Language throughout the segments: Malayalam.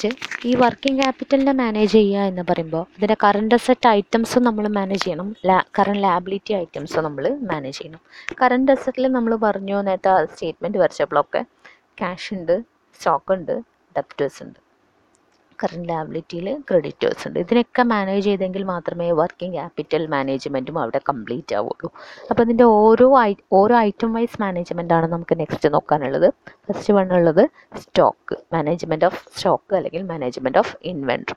നെക്സ്റ്റ് ഈ വർക്കിംഗ് ക്യാപിറ്റലിനെ മാനേജ് ചെയ്യുക എന്ന് പറയുമ്പോൾ അതിൻ്റെ കറണ്ട് അസറ്റ് ഐറ്റംസും നമ്മൾ മാനേജ് ചെയ്യണം ലാ കറണ്ട് ലാബിലിറ്റി ഐറ്റംസും നമ്മൾ മാനേജ് ചെയ്യണം കറണ്ട് അസറ്റിൽ നമ്മൾ പറഞ്ഞു നേരത്തെ സ്റ്റേറ്റ്മെൻറ്റ് വരച്ചപ്പോഴൊക്കെ ക്യാഷ് ഉണ്ട് സ്റ്റോക്ക് ഉണ്ട് ഡെപ്റ്റേഴ്സ് ഉണ്ട് കറണ്ട് ലാബിലിറ്റിയിൽ ക്രെഡിറ്റേഴ്സ് ഉണ്ട് ഇതിനൊക്കെ മാനേജ് ചെയ്തെങ്കിൽ മാത്രമേ വർക്കിംഗ് ക്യാപിറ്റൽ മാനേജ്മെൻറ്റും അവിടെ കംപ്ലീറ്റ് ആവുള്ളൂ അപ്പോൾ ഇതിൻ്റെ ഓരോ ഐ ഓരോ ഐറ്റം വൈസ് മാനേജ്മെൻ്റ് ആണ് നമുക്ക് നെക്സ്റ്റ് നോക്കാനുള്ളത് ഫസ്റ്റ് വൺ ഉള്ളത് സ്റ്റോക്ക് മാനേജ്മെൻറ്റ് ഓഫ് സ്റ്റോക്ക് അല്ലെങ്കിൽ മാനേജ്മെൻറ്റ് ഓഫ് ഇൻവെൻട്രി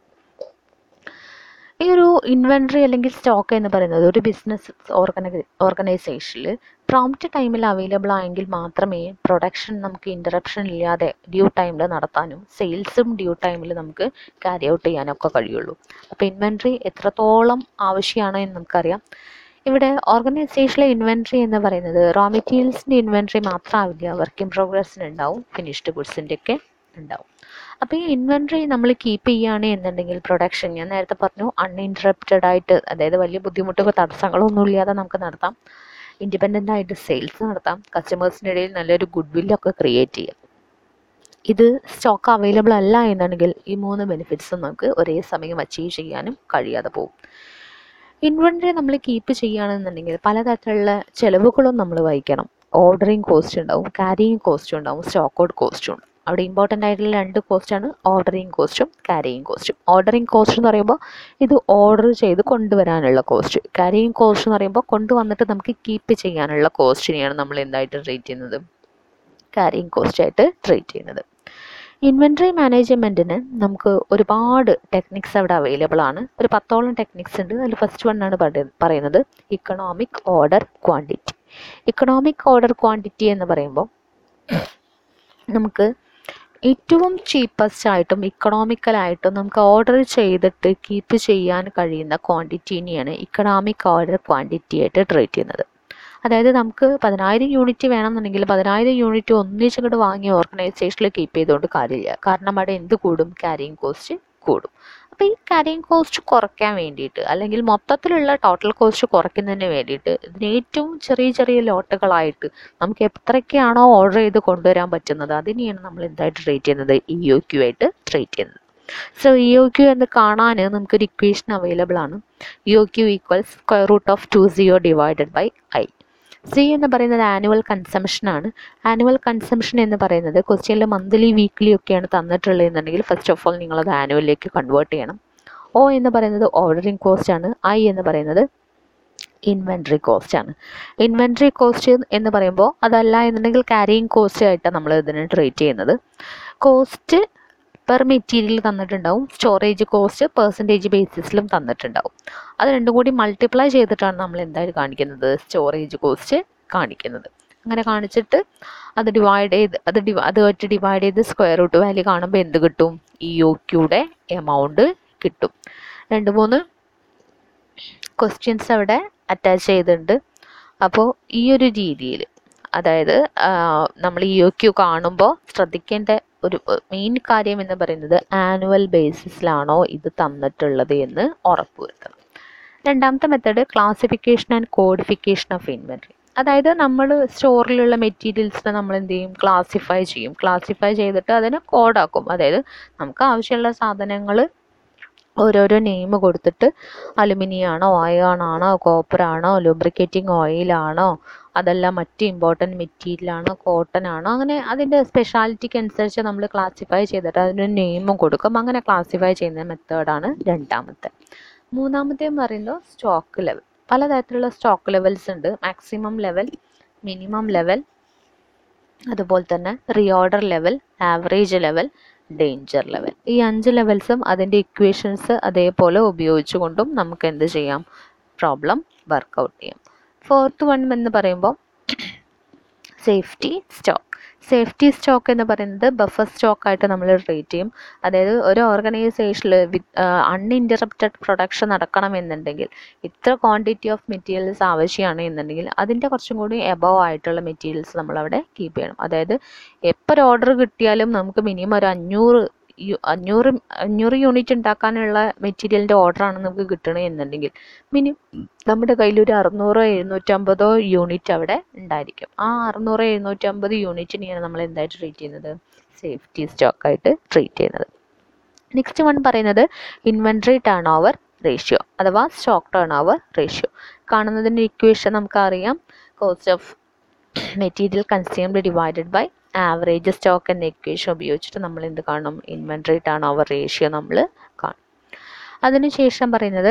ഈ ഒരു ഇൻവെൻട്രി അല്ലെങ്കിൽ സ്റ്റോക്ക് എന്ന് പറയുന്നത് ഒരു ബിസിനസ് ഓർഗനൈ ഓർഗനൈസേഷനിൽ പ്രോംപ്റ്റ് ടൈമിൽ അവൈലബിൾ ആയെങ്കിൽ മാത്രമേ പ്രൊഡക്ഷൻ നമുക്ക് ഇൻറ്ററപ്ഷൻ ഇല്ലാതെ ഡ്യൂ ടൈമിൽ നടത്താനും സെയിൽസും ഡ്യൂ ടൈമിൽ നമുക്ക് ക്യാരി ഔട്ട് ചെയ്യാനൊക്കെ കഴിയുള്ളൂ അപ്പോൾ ഇൻവെൻട്രി എത്രത്തോളം ആവശ്യമാണ് എന്ന് നമുക്കറിയാം ഇവിടെ ഓർഗനൈസേഷനിലെ ഇൻവെൻട്രി എന്ന് പറയുന്നത് റോ മെറ്റീരിയൽസിൻ്റെ ഇൻവെൻട്രി മാത്രമാവില്ല വർക്ക് ഇൻ പ്രോഗ്രസ്സിന് ഉണ്ടാവും ഫിനിഷ്ഡ് ഗുഡ്സിൻ്റെ ഒക്കെ ഉണ്ടാവും അപ്പോൾ ഈ ഇൻവെൻട്രി നമ്മൾ കീപ്പ് ചെയ്യുകയാണ് എന്നുണ്ടെങ്കിൽ പ്രൊഡക്ഷൻ ഞാൻ നേരത്തെ പറഞ്ഞു അൺഇൻറ്ററപ്റ്റഡ് ആയിട്ട് അതായത് വലിയ ബുദ്ധിമുട്ടുകൾ തടസ്സങ്ങളൊന്നും ഇല്ലാതെ നമുക്ക് നടത്താം ഇൻഡിപെൻഡൻ്റ് ആയിട്ട് സെയിൽസ് നടത്താം കസ്റ്റമേഴ്സിൻ്റെ ഇടയിൽ നല്ലൊരു ഗുഡ് വില്ലൊക്കെ ക്രിയേറ്റ് ചെയ്യാം ഇത് സ്റ്റോക്ക് അവൈലബിൾ അല്ല എന്നുണ്ടെങ്കിൽ ഈ മൂന്ന് ബെനിഫിറ്റ്സും നമുക്ക് ഒരേ സമയം അച്ചീവ് ചെയ്യാനും കഴിയാതെ പോകും ഇൻവെൻട്രി നമ്മൾ കീപ്പ് ചെയ്യുകയാണെന്നുണ്ടെങ്കിൽ പലതരത്തിലുള്ള ചിലവുകളും നമ്മൾ വഹിക്കണം ഓർഡറിങ് കോസ്റ്റ് ഉണ്ടാവും ക്യാരിയിങ് കോസ്റ്റ് ഉണ്ടാവും സ്റ്റോക്ക് ഔട്ട് കോസ്റ്റും ഉണ്ട് അവിടെ ഇമ്പോർട്ടൻ്റ് ആയിട്ടുള്ള രണ്ട് കോസ്റ്റാണ് ഓർഡറിങ് കോസ്റ്റും ക്യാരിയിങ് കോസ്റ്റും ഓർഡറിങ് കോസ്റ്റ് എന്ന് പറയുമ്പോൾ ഇത് ഓർഡർ ചെയ്ത് കൊണ്ടുവരാനുള്ള കോസ്റ്റ് ക്യാരിയിങ് കോസ്റ്റ് എന്ന് പറയുമ്പോൾ കൊണ്ടുവന്നിട്ട് നമുക്ക് കീപ്പ് ചെയ്യാനുള്ള കോസ്റ്റിനെയാണ് നമ്മൾ എന്തായിട്ട് ട്രീറ്റ് ചെയ്യുന്നത് ക്യാരിയിങ് കോസ്റ്റ് ആയിട്ട് ട്രീറ്റ് ചെയ്യുന്നത് ഇൻവെൻട്രി മാനേജ്മെൻറ്റിന് നമുക്ക് ഒരുപാട് ടെക്നിക്സ് അവിടെ അവൈലബിൾ ആണ് ഒരു പത്തോളം ടെക്നിക്സ് ഉണ്ട് അതിൽ ഫസ്റ്റ് വൺ ആണ് പറയുന്നത് economic order quantity economic order quantity എന്ന് പറയുമ്പോൾ നമുക്ക് ഏറ്റവും ചീപ്പസ്റ്റ് ആയിട്ടും ഇക്കണോമിക്കലായിട്ടും നമുക്ക് ഓർഡർ ചെയ്തിട്ട് കീപ്പ് ചെയ്യാൻ കഴിയുന്ന ക്വാണ്ടിറ്റീനെയാണ് ഇക്കണോമിക് ഓർഡർ ക്വാണ്ടിറ്റി ആയിട്ട് ട്രീറ്റ് ചെയ്യുന്നത് അതായത് നമുക്ക് പതിനായിരം യൂണിറ്റ് വേണമെന്നുണ്ടെങ്കിൽ പതിനായിരം യൂണിറ്റ് ഒന്നിച്ചങ്ങോട്ട് വാങ്ങി ഓർഗനൈസേഷനിൽ കീപ്പ് ചെയ്തുകൊണ്ട് കാര്യമില്ല കാരണം അവിടെ എന്ത് കൂടും ക്യാരിയിങ് കോസ്റ്റ് കൂടും അപ്പോൾ ഈ ക്യാരിയിങ് കോസ്റ്റ് കുറയ്ക്കാൻ വേണ്ടിയിട്ട് അല്ലെങ്കിൽ മൊത്തത്തിലുള്ള ടോട്ടൽ കോസ്റ്റ് കുറയ്ക്കുന്നതിന് വേണ്ടിയിട്ട് ഇതിന് ഏറ്റവും ചെറിയ ചെറിയ ലോട്ടുകളായിട്ട് നമുക്ക് എത്രയൊക്കെയാണോ ഓർഡർ ചെയ്ത് കൊണ്ടുവരാൻ പറ്റുന്നത് അതിനെയാണ് നമ്മൾ എന്തായിട്ട് ട്രീറ്റ് ചെയ്യുന്നത് ഇ ഒ ക്യു ആയിട്ട് ട്രീറ്റ് ചെയ്യുന്നത് സോ ഇ ഒ ക്യു എന്ന് കാണാൻ നമുക്കൊരു ഇക്വേഷൻ അവൈലബിൾ ആണ് E O Q equals square root of two zero divided by I C എന്ന് പറയുന്നത് ആനുവൽ കൺസംഷൻ ആണ് ആനുവൽ കൺസംഷൻ എന്ന് പറയുന്നത് ക്വസ്റ്റ്യനിൽ മന്ത്ലി വീക്ക്ലി ഒക്കെയാണ് തന്നിട്ടുള്ളത് എന്നുണ്ടെങ്കിൽ ഫസ്റ്റ് ഓഫ് ഓൾ നിങ്ങളത് ആനുവലിലേക്ക് കൺവേർട്ട് ചെയ്യണം ഒ എന്ന് പറയുന്നത് ഓർഡറിങ് കോസ്റ്റ് ആണ് ഐ എന്ന് പറയുന്നത് ഇൻവെൻട്രി കോസ്റ്റ് ആണ് ഇൻവെൻട്രി കോസ്റ്റ് എന്ന് പറയുമ്പോൾ അതല്ല എന്നുണ്ടെങ്കിൽ ക്യാരിയിങ് കോസ്റ്റ് ആയിട്ടാണ് നമ്മൾ ഇതിനെ ട്രീറ്റ് ചെയ്യുന്നത് കോസ്റ്റ് പെർ മെറ്റീരിയൽ തന്നിട്ടുണ്ടാവും സ്റ്റോറേജ് കോസ്റ്റ് പെർസെൻറ്റേജ് ബേസിസിലും തന്നിട്ടുണ്ടാവും അത് രണ്ടും കൂടി മൾട്ടിപ്ലൈ ചെയ്തിട്ടാണ് നമ്മൾ എന്തായിട്ട് കാണിക്കുന്നത് സ്റ്റോറേജ് കോസ്റ്റ് കാണിക്കുന്നത് അങ്ങനെ കാണിച്ചിട്ട് അത് ഡിവൈഡ് ചെയ്ത് അത് ഡിവ അതുമായിട്ട് ഡിവൈഡ് ചെയ്ത് സ്ക്വയർ റൂട്ട് വാല്യൂ കാണുമ്പോൾ എന്ത് കിട്ടും ഇ ഒ ക്യൂടെ എമൗണ്ട് കിട്ടും രണ്ട് മൂന്ന് ക്വസ്റ്റ്യൻസ് അവിടെ അറ്റാച്ച് ചെയ്തിട്ടുണ്ട് അപ്പോൾ ഈ ഒരു രീതിയിൽ അതായത് നമ്മൾ ഇ ഒ ക്യു കാണുമ്പോൾ ശ്രദ്ധിക്കേണ്ട ഒരു മെയിൻ കാര്യം എന്ന് പറയുന്നത് ആനുവൽ ബേസിസിലാണോ ഇത് തന്നിട്ടുള്ളത് എന്ന് ഉറപ്പുവരുത്തണം രണ്ടാമത്തെ method classification and codification of inventory അതായത് നമ്മൾ സ്റ്റോറിലുള്ള മെറ്റീരിയൽസിനെ നമ്മൾ എന്ത് ചെയ്യും ക്ലാസിഫൈ ചെയ്യും ക്ലാസിഫൈ ചെയ്തിട്ട് അതിനെ കോഡാക്കും അതായത് നമുക്ക് ആവശ്യമുള്ള സാധനങ്ങൾ ഓരോരോ നെയിം കൊടുത്തിട്ട് അലുമിനിയം ആണോ അയോൺ ആണോ കോപ്പർ ആണോ ലൂബ്രിക്കേറ്റിംഗ് ഓയിലാണോ അതല്ല മറ്റ് ഇമ്പോർട്ടൻറ്റ് മെറ്റീരിയൽ ആണോ കോട്ടൺ ആണോ അങ്ങനെ അതിൻ്റെ സ്പെഷ്യാലിറ്റിക്ക് അനുസരിച്ച് നമ്മൾ ക്ലാസിഫൈ ചെയ്തിട്ട് അതിന് നെയിമും കൊടുക്കും അങ്ങനെ ക്ലാസിഫൈ ചെയ്യുന്ന മെത്തേഡാണ് രണ്ടാമത്തെ മൂന്നാമത്തെ എന്ന് പറയുന്നത് സ്റ്റോക്ക് ലെവൽ പലതരത്തിലുള്ള സ്റ്റോക്ക് ലെവൽസ് ഉണ്ട് മാക്സിമം ലെവൽ മിനിമം ലെവൽ അതുപോലെ തന്നെ reorder level average level danger level ഈ അഞ്ച് ലെവൽസും അതിൻ്റെ ഇക്വേഷൻസ് അതേപോലെ ഉപയോഗിച്ചുകൊണ്ടും നമുക്ക് എന്ത് ചെയ്യാം പ്രോബ്ലം വർക്കൗട്ട് ചെയ്യാം ഫോർത്ത് വൺ എന്ന് പറയുമ്പോൾ സേഫ്റ്റി സ്റ്റോക്ക് സേഫ്റ്റി സ്റ്റോക്ക് എന്ന് പറയുന്നത് ബഫർ സ്റ്റോക്കായിട്ട് നമ്മൾ ട്രീറ്റ് ചെയ്യും അതായത് ഒരു ഓർഗനൈസേഷനിൽ വിത്ത് അൺഇൻറ്ററപ്റ്റഡ് പ്രൊഡക്ഷൻ നടക്കണമെന്നുണ്ടെങ്കിൽ ഇത്ര ക്വാണ്ടിറ്റി ഓഫ് മെറ്റീരിയൽസ് ആവശ്യമാണ് എന്നുണ്ടെങ്കിൽ അതിൻ്റെ കുറച്ചും കൂടി എബവ് ആയിട്ടുള്ള മെറ്റീരിയൽസ് നമ്മളവിടെ കീപ്പ് ചെയ്യണം അതായത് എപ്പോൾ ഒരു ഓർഡർ കിട്ടിയാലും നമുക്ക് മിനിമം ഒരു അഞ്ഞൂറ് അഞ്ഞൂറ് അഞ്ഞൂറ് യൂണിറ്റ് ഉണ്ടാക്കാനുള്ള മെറ്റീരിയലിൻ്റെ ഓർഡറാണ് നമുക്ക് കിട്ടണത് എന്നുണ്ടെങ്കിൽ മിനിമം നമ്മുടെ കയ്യിൽ ഒരു അറുന്നൂറോ എഴുന്നൂറ്റമ്പതോ യൂണിറ്റ് അവിടെ ഉണ്ടായിരിക്കും ആ അറുന്നൂറോ എഴുന്നൂറ്റമ്പത് യൂണിറ്റിനെയാണ് നമ്മൾ എന്തായിട്ട് ട്രീറ്റ് ചെയ്യുന്നത് സേഫ്റ്റി സ്റ്റോക്കായിട്ട് ട്രീറ്റ് ചെയ്യുന്നത് നെക്സ്റ്റ് വൺ പറയുന്നത് ഇൻവെൻട്രി ടേൺ ഓവർ റേഷ്യോ അഥവാ സ്റ്റോക്ക് ടേൺ ഓവർ റേഷ്യോ കാണുന്നതിൻ്റെ ഇക്വേഷൻ നമുക്കറിയാം cost of material consumed divided by average stock എന്ന ഇക്വേഷൻ ഉപയോഗിച്ചിട്ട് നമ്മൾ എന്ത് കാണും ഇൻവെൻട്രി ടേൺ ഓവർ റേഷ്യോ നമ്മൾ കാണും അതിനുശേഷം പറയുന്നത്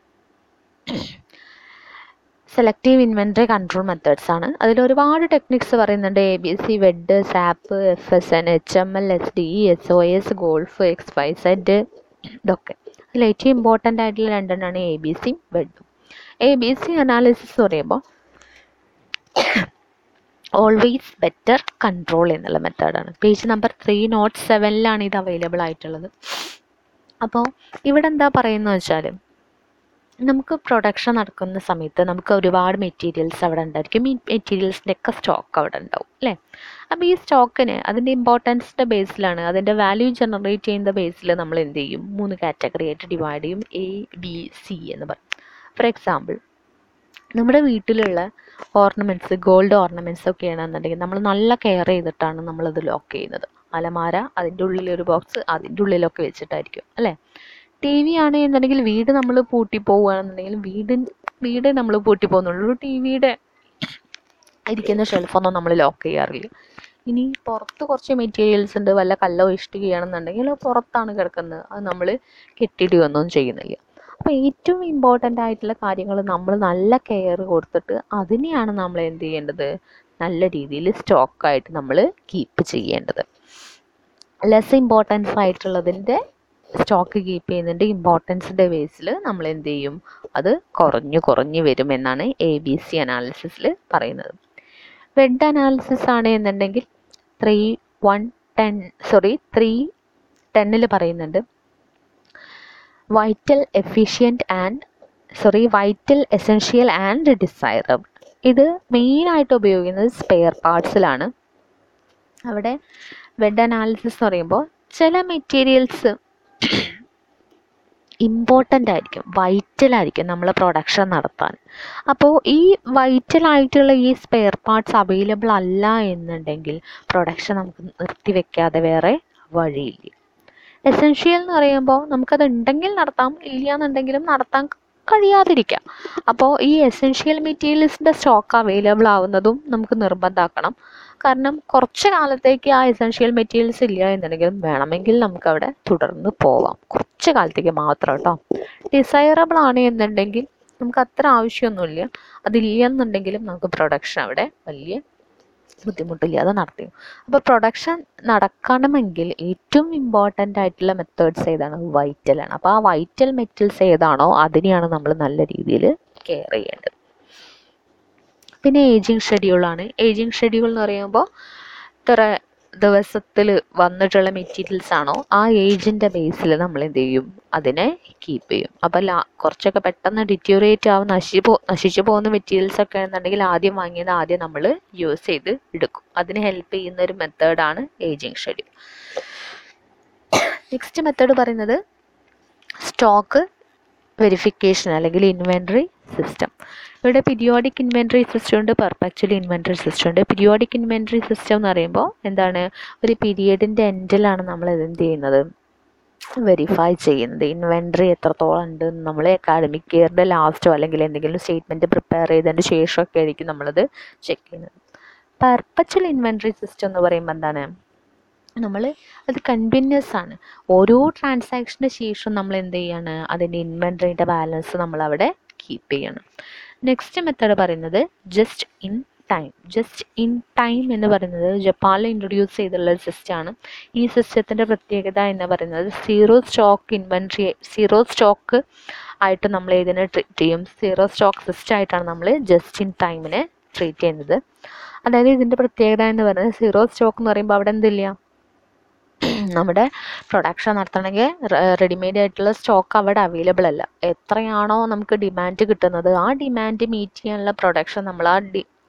സെലക്റ്റീവ് ഇൻവെൻട്രി കൺട്രോൾ മെത്തേഡ്സ് ആണ് അതിൽ ഒരുപാട് ടെക്നിക്സ് പറയുന്നുണ്ട് A B C VED SAP F S N H M L S D S O S GOLF X Y Z ഇതൊക്കെ അതിൽ ഏറ്റവും ഇമ്പോർട്ടൻ്റ് ആയിട്ടുള്ള രണ്ടെണ്ണമാണ് എ ബി സി വെഡും എ ബി സി അനാലിസിസ് പറയുമ്പോൾ ഓൾവേസ് ബെറ്റർ കൺട്രോൾ എന്നുള്ള മെത്തേഡാണ് പേജ് നമ്പർ ത്രീ നോട്ട് സെവനിലാണ് ഇത് അവൈലബിൾ ആയിട്ടുള്ളത് അപ്പോൾ ഇവിടെ എന്താ പറയുന്നത് വെച്ചാൽ നമുക്ക് പ്രൊഡക്ഷൻ നടക്കുന്ന സമയത്ത് നമുക്ക് ഒരുപാട് മെറ്റീരിയൽസ് അവിടെ ഉണ്ടായിരിക്കും ഈ മെറ്റീരിയൽസിൻ്റെ ഒക്കെ സ്റ്റോക്ക് അവിടെ ഉണ്ടാവും അല്ലേ അപ്പോൾ ഈ സ്റ്റോക്കിന് അതിൻ്റെ ഇമ്പോർട്ടൻസിൻ്റെ ബേസിലാണ് അതിൻ്റെ വാല്യൂ ജനറേറ്റ് ചെയ്യുന്ന ബേസിൽ നമ്മൾ എന്ത് ചെയ്യും മൂന്ന് കാറ്റഗറി ആയിട്ട് ഡിവൈഡ് ചെയ്യും എ ബി സി എന്ന് പറയും ഫോർ എക്സാമ്പിൾ നമ്മുടെ വീട്ടിലുള്ള ഓർണമെൻറ്റ്സ് ഗോൾഡ് ഓർണമെൻറ്റ്സ് ഒക്കെ ആണെന്നുണ്ടെങ്കിൽ നമ്മൾ നല്ല കെയർ ചെയ്തിട്ടാണ് നമ്മളത് ലോക്ക് ചെയ്യുന്നത് അലമാര അതിൻ്റെ ഉള്ളിൽ ഒരു ബോക്സ് അതിൻ്റെ ഉള്ളിലൊക്കെ വെച്ചിട്ടായിരിക്കും അല്ലേ ടി വി ആണെന്നുണ്ടെങ്കിൽ വീട് നമ്മൾ പൂട്ടി പോവുകയാണെന്നുണ്ടെങ്കിൽ വീട് വീട് നമ്മൾ പൂട്ടി പോകുന്നുള്ളൂ ടി വിയുടെ ഇരിക്കുന്ന ഷെൽഫൊന്നും നമ്മൾ ലോക്ക് ചെയ്യാറില്ല ഇനി പുറത്ത് കുറച്ച് മെറ്റീരിയൽസ് ഉണ്ട് വല്ല കല്ലോ ഇഷ്ടികയാണെന്നുണ്ടെങ്കിൽ അത് പുറത്താണ് കിടക്കുന്നത് അത് നമ്മൾ കെട്ടിയിടുകയൊന്നും ചെയ്യുന്നില്ല അപ്പോൾ ഏറ്റവും ഇമ്പോർട്ടൻ്റ് ആയിട്ടുള്ള കാര്യങ്ങൾ നമ്മൾ നല്ല കെയർ കൊടുത്തിട്ട് അതിനെയാണ് നമ്മൾ എന്ത് ചെയ്യേണ്ടത് നല്ല രീതിയിൽ സ്റ്റോക്കായിട്ട് നമ്മൾ കീപ്പ് ചെയ്യേണ്ടത് ലെസ് ഇമ്പോർട്ടൻസ് ആയിട്ടുള്ളതിൻ്റെ സ്റ്റോക്ക് കീപ്പ് ചെയ്യുന്നതിൻ്റെ ഇമ്പോർട്ടൻസിൻ്റെ ബേസിൽ നമ്മൾ എന്ത് ചെയ്യും അത് കുറഞ്ഞു കുറഞ്ഞു വരും എന്നാണ് എ ബി സി അനാലിസിസിൽ പറയുന്നത് വെഡ് അനാലിസിസ് ആണ് എന്നുണ്ടെങ്കിൽ three one ten sorry three ടെന്നിൽ പറയുന്നുണ്ട് vital efficient and sorry vital essential and desirable ഇത് മെയിനായിട്ട് ഉപയോഗിക്കുന്നത് സ്പെയർ പാർട്സിലാണ് അവിടെ വെഡ് അനാലിസിസ് എന്ന് പറയുമ്പോൾ ചില മെറ്റീരിയൽസ് ഇമ്പോർട്ടൻ്റ് ആയിരിക്കും വൈറ്റൽ ആയിരിക്കും നമ്മൾ പ്രൊഡക്ഷൻ നടത്താൻ അപ്പോൾ ഈ വൈറ്റൽ ആയിട്ടുള്ള ഈ സ്പെയർ പാർട്സ് അവൈലബിൾ അല്ല എന്നുണ്ടെങ്കിൽ പ്രൊഡക്ഷൻ നമുക്ക് നിർത്തിവെക്കാതെ വേറെ വഴിയില്ല എസെൻഷ്യൽ എന്ന് പറയുമ്പോൾ നമുക്കത് ഉണ്ടെങ്കിൽ നടത്താം ഇല്ല എന്നുണ്ടെങ്കിലും നടത്താൻ കഴിയാതിരിക്കാം അപ്പോൾ ഈ എസെൻഷ്യൽ മെറ്റീരിയൽസിൻ്റെ സ്റ്റോക്ക് അവൈലബിൾ ആവുന്നതും നമുക്ക് നിർബന്ധമാക്കണം കാരണം കുറച്ച് കാലത്തേക്ക് ആ എസെൻഷ്യൽ മെറ്റീരിയൽസ് ഇല്ല എന്നുണ്ടെങ്കിലും വേണമെങ്കിൽ നമുക്ക് അവിടെ തുടർന്ന് പോവാം കുറച്ച് കാലത്തേക്ക് മാത്രം കേട്ടോ ഡിസൈറബിൾ ആണ് എന്നുണ്ടെങ്കിൽ നമുക്ക് അത്ര ആവശ്യമൊന്നുമില്ല അതില്ല എന്നുണ്ടെങ്കിലും നമുക്ക് പ്രൊഡക്ഷൻ അവിടെ വലിയ ബുദ്ധിമുട്ടില്ലാതെ നടത്തി അപ്പോൾ പ്രൊഡക്ഷൻ നടക്കണമെങ്കിൽ ഏറ്റവും ഇമ്പോർട്ടൻ്റ് ആയിട്ടുള്ള മെത്തേഡ്സ് ഏതാണ് വൈറ്റലാണ് അപ്പോൾ ആ വൈറ്റൽ മെറ്റൽസ് ഏതാണോ അതിനെയാണ് നമ്മൾ നല്ല രീതിയിൽ കെയർ ചെയ്യേണ്ടത് പിന്നെ ഏജിങ് ഷെഡ്യൂളാണ് ഏജിങ് ഷെഡ്യൂൾ എന്ന് പറയുമ്പോൾ ഇത്ര ദിവസത്തിൽ വന്നിട്ടുള്ള മെറ്റീരിയൽസ് ആണോ ആ ഏജിൻ്റെ ബേസിൽ നമ്മൾ എന്ത് ചെയ്യും അതിനെ കീപ്പ് ചെയ്യും അപ്പോൾ ലാ കുറച്ചൊക്കെ പെട്ടെന്ന് ഡിറ്റോറിയേറ്റ് ആവും നശിച്ചു പോ നശിച്ചു പോകുന്ന മെറ്റീരിയൽസ് ഒക്കെ ആണെന്നുണ്ടെങ്കിൽ ആദ്യം വാങ്ങിയത് ആദ്യം നമ്മൾ യൂസ് ചെയ്ത് എടുക്കും അതിന് ഹെൽപ്പ് ചെയ്യുന്ന ഒരു മെത്തേഡാണ് ഏജിങ് ഷെഡ്യൂൾ നെക്സ്റ്റ് മെത്തേഡ് പറയുന്നത് സ്റ്റോക്ക് വെരിഫിക്കേഷൻ അല്ലെങ്കിൽ ഇൻവെൻട്രി സിസ്റ്റം ഇവിടെ പീരിയോഡിക് ഇൻവെൻട്രി സിസ്റ്റം ഉണ്ട് പെർപ്പക്ച്വൽ ഇൻവെൻട്രി സിസ്റ്റം ഉണ്ട് പീരിയോഡിക് ഇൻവെൻട്രി സിസ്റ്റം എന്ന് പറയുമ്പോൾ എന്താണ് ഒരു പീരിയഡിൻ്റെ എൻഡിലാണ് നമ്മൾ എന്ത് ചെയ്യുന്നത് വെരിഫൈ ചെയ്യുന്നത് ഇൻവെൻട്രി എത്രത്തോളം ഉണ്ട് നമ്മൾ അക്കാഡമിക് ഇയറിൻ്റെ ലാസ്റ്റോ അല്ലെങ്കിൽ എന്തെങ്കിലും സ്റ്റേറ്റ്മെൻറ്റ് പ്രിപ്പയർ ചെയ്തതിന് ശേഷമൊക്കെ ആയിരിക്കും നമ്മളത് ചെക്ക് ചെയ്യുന്നത് പെർപ്പച്വൽ ഇൻവെൻട്രി സിസ്റ്റം എന്ന് പറയുമ്പോൾ എന്താണ് നമ്മൾ അത് കണ്ടിന്യൂസ് ആണ് ഓരോ ട്രാൻസാക്ഷന് ശേഷം നമ്മൾ എന്ത് ചെയ്യാണ് അതിൻ്റെ ഇൻവെൻട്രിയുടെ ബാലൻസ് നമ്മൾ അവിടെ കീപ്പ് ചെയ്യണം നെക്സ്റ്റ് മെത്തേഡ് പറയുന്നത് just in time just in time എന്ന് പറയുന്നത് ജപ്പാനിൽ ഇൻട്രൊഡ്യൂസ് ചെയ്തുള്ള ഒരു സിസ്റ്റമാണ് ഈ സിസ്റ്റത്തിൻ്റെ പ്രത്യേകത എന്ന് പറയുന്നത് zero stock inventory zero stock ആയിട്ട് നമ്മൾ ഇതിനെ ട്രീറ്റ് ചെയ്യും സീറോ സ്റ്റോക്ക് സിസ്റ്റം ആയിട്ടാണ് നമ്മൾ ജസ്റ്റ് ഇൻ ടൈമിനെ ട്രീറ്റ് ചെയ്യുന്നത് അതായത് ഇതിൻ്റെ പ്രത്യേകത എന്ന് പറയുന്നത് സീറോ സ്റ്റോക്ക് എന്ന് പറയുമ്പോൾ അവിടെ എന്തില്ല നമ്മുടെ പ്രൊഡക്ഷൻ നടത്തണമെങ്കിൽ റെഡിമെയ്ഡ് ആയിട്ടുള്ള സ്റ്റോക്ക് അവിടെ അവൈലബിൾ അല്ല എത്രയാണോ നമുക്ക് ഡിമാൻഡ് കിട്ടുന്നത് ആ ഡിമാൻഡ് മീറ്റ് ചെയ്യാനുള്ള പ്രൊഡക്ഷൻ നമ്മൾ ആ ഡി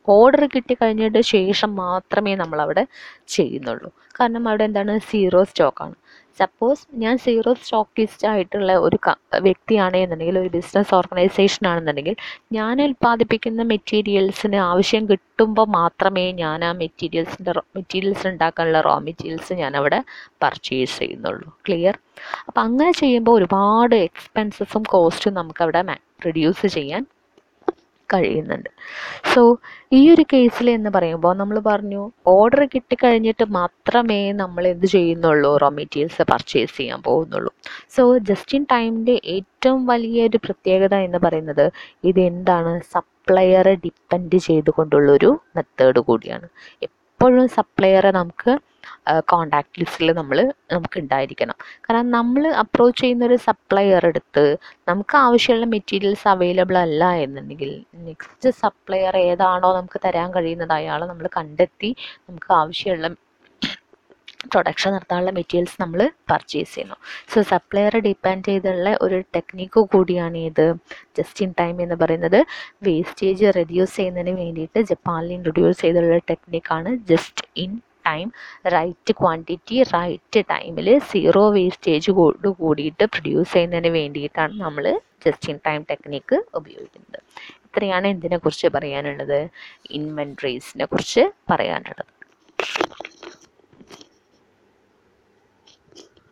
ഓർഡർ കിട്ടിക്കഴിഞ്ഞിട്ട് ശേഷം മാത്രമേ നമ്മളവിടെ ചെയ്യുന്നുള്ളൂ കാരണം അവിടെ എന്താണ് സീറോ സ്റ്റോക്കാണ് സപ്പോസ് ഞാൻ സീറോ സ്റ്റോക്കിസ്റ്റ് ആയിട്ടുള്ള ഒരു വ്യക്തിയാണെന്നുണ്ടെങ്കിൽ ഒരു ബിസിനസ് ഓർഗനൈസേഷൻ ആണെന്നുണ്ടെങ്കിൽ ഞാൻ ഉൽപ്പാദിപ്പിക്കുന്ന മെറ്റീരിയൽസിന് ആവശ്യം കിട്ടുമ്പോൾ മാത്രമേ ഞാൻ ആ മെറ്റീരിയൽസിൻ്റെ മെറ്റീരിയൽസ് ഉണ്ടാക്കാനുള്ള റോ മെറ്റീരിയൽസ് ഞാൻ അവിടെ പർച്ചേസ് ചെയ്യുന്നുള്ളൂ ക്ലിയർ അപ്പം അങ്ങനെ ചെയ്യുമ്പോൾ ഒരുപാട് എക്സ്പെൻസസും കോസ്റ്റും നമുക്കവിടെ റിഡ്യൂസ് ചെയ്യാൻ കഴിയുന്നുണ്ട് സോ ഈ ഒരു കേസിൽ എന്ന് പറയുമ്പോൾ നമ്മൾ പറഞ്ഞു ഓർഡർ കിട്ടിക്കഴിഞ്ഞിട്ട് മാത്രമേ നമ്മൾ എന്ത് ചെയ്യുന്നുള്ളൂ റോ മെറ്റീരിയൽസ് പർച്ചേസ് ചെയ്യാൻ പോകുന്നുള്ളൂ സോ ജസ്റ്റ് ഇൻ ടൈമിൻ്റെ ഏറ്റവും വലിയൊരു പ്രത്യേകത എന്ന് പറയുന്നത് ഇത് എന്താണ് സപ്ലയറെ ഡിപ്പെൻഡ് ചെയ്തുകൊണ്ടുള്ളൊരു മെത്തേഡ് കൂടിയാണ് എപ്പോഴും സപ്ലയറെ നമുക്ക് കോണ്ടാക്ട് ലിസ്റ്റിൽ നമ്മൾ നമുക്ക് ഉണ്ടായിരിക്കണം കാരണം നമ്മൾ അപ്രോച്ച് ചെയ്യുന്ന ഒരു സപ്ലയർ എടുത്ത് നമുക്ക് ആവശ്യമുള്ള മെറ്റീരിയൽസ് അവൈലബിൾ അല്ല എന്നുണ്ടെങ്കിൽ നെക്സ്റ്റ് സപ്ലയർ ഏതാണോ നമുക്ക് തരാൻ കഴിയുന്നത് അയാളെ നമ്മൾ കണ്ടെത്തി നമുക്ക് ആവശ്യമുള്ള പ്രൊഡക്ഷൻ നടത്താനുള്ള മെറ്റീരിയൽസ് നമ്മൾ പർച്ചേസ് ചെയ്യുന്നു സോ സപ്ലയറെ ഡിപ്പെൻഡ് ചെയ്തുള്ള ഒരു ടെക്നിക്ക് കൂടിയാണ് ഇത് ജസ്റ്റ് ഇൻ ടൈം എന്ന് പറയുന്നത് വേസ്റ്റേജ് റെഡ്യൂസ് ചെയ്യുന്നതിന് വേണ്ടിയിട്ട് ജപ്പാനിൽ ഇൻട്രൊഡ്യൂസ് ചെയ്തുള്ള ടെക്നിക്കാണ് just in time right quantity right ടൈമിൽ സീറോ വേസ്റ്റേജ് കൂടിയിട്ട് പ്രൊഡ്യൂസ് ചെയ്യുന്നതിന് വേണ്ടിയിട്ടാണ് നമ്മൾ ജസ്റ്റ് ഇൻ ടൈം ടെക്നിക്ക് ഉപയോഗിക്കുന്നത് ഇത്രയാണ് എന്തിനെക്കുറിച്ച് പറയാനുള്ളത് ഇൻവെൻട്രീസിനെ കുറിച്ച് പറയാനുള്ളത്